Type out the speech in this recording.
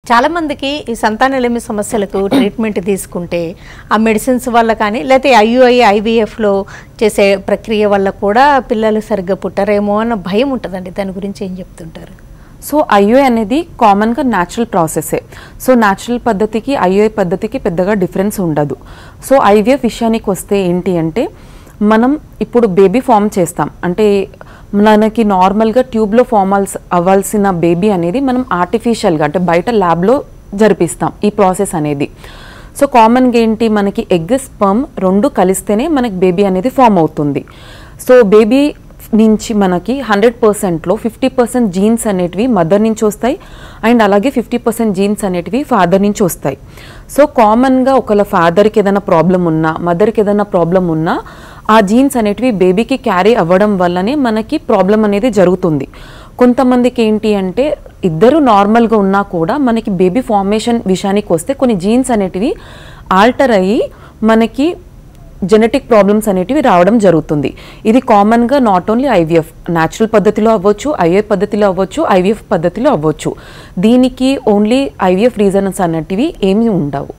చాలామందికి ఈ సంతానలేమి సమస్యలకు ట్రీట్మెంట్ తీసుకుంటే ఆ మెడిసిన్స్ వల్ల కానీ లేకపోతే ఐయుఐ ఐవీఎఫ్లో చేసే ప్రక్రియ వల్ల కూడా పిల్లలు సరిగ్గా పుట్టరేమో అన్న భయం ఉంటుందండి దాని గురించి ఏం చెప్తుంటారు సో ఐఓఐ అనేది కామన్గా న్యాచురల్ ప్రాసెసే సో న్యాచురల్ పద్ధతికి ఐఓఐ పద్ధతికి పెద్దగా డిఫరెన్స్ ఉండదు సో ఐవీఎఫ్ విషయానికి వస్తే ఏంటి అంటే మనం ఇప్పుడు బేబీ ఫామ్ చేస్తాం అంటే మనకి నార్మల్గా ట్యూబ్లో ఫామ్ అవ్వాల్సిన బేబీ అనేది మనం ఆర్టిఫిషియల్గా అంటే బయట ల్యాబ్లో జరిపిస్తాం ఈ ప్రాసెస్ అనేది సో కామన్గా ఏంటి మనకి ఎగ్ స్పర్మ్ రెండు కలిస్తేనే మనకి బేబీ అనేది ఫామ్ అవుతుంది సో బేబీ నుంచి మనకి హండ్రెడ్ పర్సెంట్లో ఫిఫ్టీ పర్సెంట్ జీన్స్ అనేటివి మదర్ నుంచి వస్తాయి అండ్ అలాగే ఫిఫ్టీ పర్సెంట్ జీన్స్ అనేటివి ఫాదర్ నుంచి వస్తాయి సో కామన్గా ఒకళ్ళ ఫాదర్కి ఏదైనా ప్రాబ్లం ఉన్నా మదర్కి ఏదైనా ప్రాబ్లం ఉన్నా ఆ జీన్స్ అనేటివి బేబీకి క్యారీ అవ్వడం వల్లనే మనకి ప్రాబ్లం అనేది జరుగుతుంది కొంతమందికి ఏంటి అంటే ఇద్దరు నార్మల్గా ఉన్నా కూడా మనకి బేబీ ఫార్మేషన్ విషయానికి వస్తే కొన్ని జీన్స్ అనేటివి ఆల్టర్ అయ్యి మనకి జెనెటిక్ ప్రాబ్లమ్స్ అనేటివి రావడం జరుగుతుంది ఇది కామన్గా నాట్ ఓన్లీ ఐవీఎఫ్ న్యాచురల్ పద్ధతిలో అవ్వచ్చు ఐఏఎఫ్ పద్ధతిలో అవ్వచ్చు ఐవీఎఫ్ పద్ధతిలో అవ్వచ్చు దీనికి ఓన్లీ ఐవీఎఫ్ రీజన్స్ అనేటివి ఏమీ ఉండవు